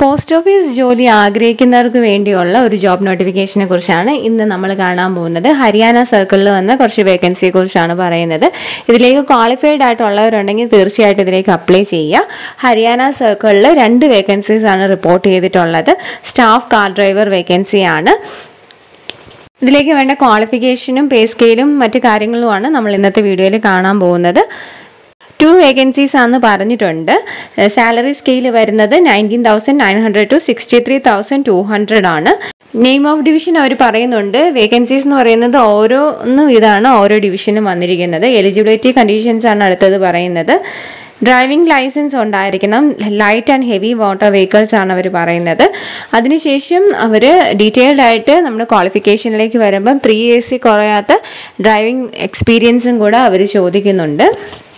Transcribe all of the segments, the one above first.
post office ജോലി ആഗ്രഹിക്കുന്നവർക്ക് വേണ്ടിയുള്ള ഒരു ജോബ് നോട്ടിഫിക്കേഷനെ കുറിച്ചാണ് ഇന്ന് നമ്മൾ കാണാൻ പോകുന്നത് ഹരിയാന സർക്കിളിൽ വന്ന കുറച്ച് വേക്കൻസിയെ കുറിച്ചാണ് പറയുന്നത് ഇതിലേക്ക് ക്വാളിഫൈഡ് ആയിട്ടുള്ളവരുണ്ടെങ്കിൽ തീർച്ചയായിട്ടും ഇതിലേക്ക് അപ്ലൈ ചെയ്യുക ഹരിയാന സർക്കിളിൽ രണ്ട് വേക്കൻസീസ് ആണ് റിപ്പോർട്ട് ചെയ്തിട്ടുള്ളത് സ്റ്റാഫ് കാർ ഡ്രൈവർ വേക്കൻസിയാണ് ഇതിലേക്ക് വേണ്ട ക്വാളിഫിക്കേഷനും പേ സ്കെയിലും മറ്റു കാര്യങ്ങളുമാണ് നമ്മൾ ഇന്നത്തെ വീഡിയോയിൽ കാണാൻ പോകുന്നത് ടു വേക്കൻസീസ് ആണെന്ന് പറഞ്ഞിട്ടുണ്ട് സാലറി സ്കെയിൽ വരുന്നത് nineteen thousand nine hundred to sixty three thousand two hundred ആണ് നെയിം ഓഫ് ഡിവിഷൻ അവർ പറയുന്നുണ്ട് വേക്കൻസീസ് എന്ന് പറയുന്നത് ഓരോന്നും ഇതാണ് ഓരോ ഡിവിഷനും വന്നിരിക്കുന്നത് എലിജിബിലിറ്റി കണ്ടീഷൻസ് ആണ് അടുത്തത് പറയുന്നത് ഡ്രൈവിംഗ് ലൈസൻസ് ഉണ്ടായിരിക്കണം light and heavy water vehicles ആണ് അവർ പറയുന്നത് അതിനുശേഷം അവർ ഡീറ്റെയിൽഡ് ആയിട്ട് നമ്മുടെ ക്വാളിഫിക്കേഷനിലേക്ക് വരുമ്പം ത്രീ ഇയേഴ്സിൽ കുറയാത്ത ഡ്രൈവിംഗ് എക്സ്പീരിയൻസും കൂടെ അവർ ചോദിക്കുന്നുണ്ട്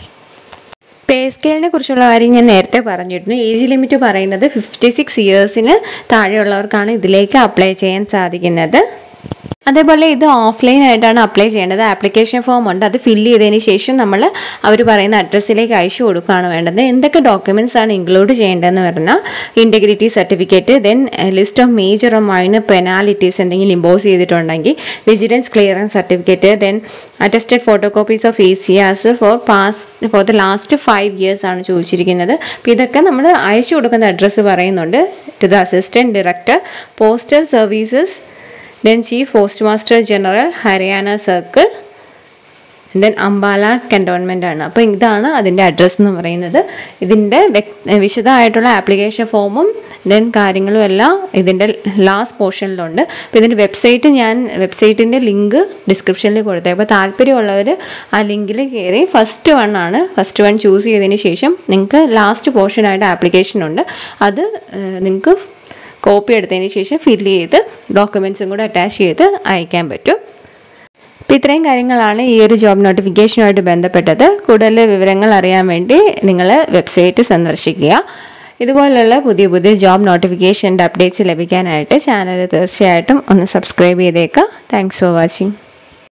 പേ സ്കെയിലിനെ കുറിച്ചുള്ള കാര്യം ഞാൻ നേരത്തെ പറഞ്ഞിരുന്നു ഏജ് ലിമിറ്റ് പറയുന്നത് ഫിഫ്റ്റി സിക്സ് ഇയേഴ്സിന് താഴെയുള്ളവർക്കാണ് ഇതിലേക്ക് അപ്ലൈ ചെയ്യാൻ സാധിക്കുന്നത് അതേപോലെ ഇത് ഓഫ്ലൈൻ ആയിട്ടാണ് അപ്ലൈ ചെയ്യേണ്ടത് ആപ്ലിക്കേഷൻ ഫോം ഉണ്ട് അത് ഫില്ല് ചെയ്തതിന് ശേഷം നമ്മൾ അവർ പറയുന്ന അഡ്രസ്സിലേക്ക് അയച്ചു കൊടുക്കുകയാണ് വേണ്ടത് എന്തൊക്കെ ഡോക്യുമെൻറ്റ്സ് ആണ് ഇൻക്ലൂഡ് ചെയ്യേണ്ടതെന്ന് പറഞ്ഞാൽ integrity certificate then list of major or minor penalties എന്തെങ്കിലും ഇമ്പോസ് ചെയ്തിട്ടുണ്ടെങ്കിൽ vigilance clearance certificate then attested photo copies of A C as for pass for the last five years ആണ് ചോദിച്ചിരിക്കുന്നത് അപ്പോൾ ഇതൊക്കെ നമ്മൾ അയച്ചു കൊടുക്കുന്ന അഡ്രസ്സ് പറയുന്നുണ്ട് to the assistant director postal services then chief post master general Haryana circle then Ambala cantonment ആണ് അപ്പോൾ ഇതാണ് അതിൻ്റെ അഡ്രസ്സ് എന്ന് പറയുന്നത് ഇതിൻ്റെ വിശദമായിട്ടുള്ള ആപ്ലിക്കേഷൻ ഫോമും ദെൻ കാര്യങ്ങളും എല്ലാം ഇതിൻ്റെ ലാസ്റ്റ് പോർഷനിലുണ്ട് അപ്പോൾ ഇതിൻ്റെ വെബ്സൈറ്റ് ഞാൻ വെബ്സൈറ്റിൻ്റെ ലിങ്ക് ഡിസ്ക്രിപ്ഷനിൽ കൊടുത്തത് അപ്പോൾ താല്പര്യമുള്ളവർ ആ ലിങ്കിൽ കയറി ഫസ്റ്റ് വൺ ആണ് ഫസ്റ്റ് വൺ ചൂസ് ചെയ്തതിന് ശേഷം നിങ്ങൾക്ക് ലാസ്റ്റ് പോർഷനായിട്ട് ആപ്ലിക്കേഷൻ ഉണ്ട് അത് നിങ്ങൾക്ക് കോപ്പി എടുത്തതിന് ശേഷം ഫില്ല് ചെയ്ത് ഡോക്യുമെൻസും കൂടെ അറ്റാച്ച് ചെയ്ത് അയക്കാൻ പറ്റും അപ്പോൾ ഇത്രയും കാര്യങ്ങളാണ് ഈ ഒരു ജോബ് നോട്ടിഫിക്കേഷനുമായിട്ട് ബന്ധപ്പെട്ടത് കൂടുതൽ വിവരങ്ങൾ അറിയാൻ വേണ്ടി നിങ്ങൾ വെബ്സൈറ്റ് സന്ദർശിക്കുക ഇതുപോലുള്ള പുതിയ പുതിയ ജോബ് നോട്ടിഫിക്കേഷൻ്റെ അപ്ഡേറ്റ്സ് ലഭിക്കാനായിട്ട് ചാനൽ തീർച്ചയായിട്ടും ഒന്ന് സബ്സ്ക്രൈബ് ചെയ്തേക്കുക താങ്ക്സ് ഫോർ വാച്ചിങ്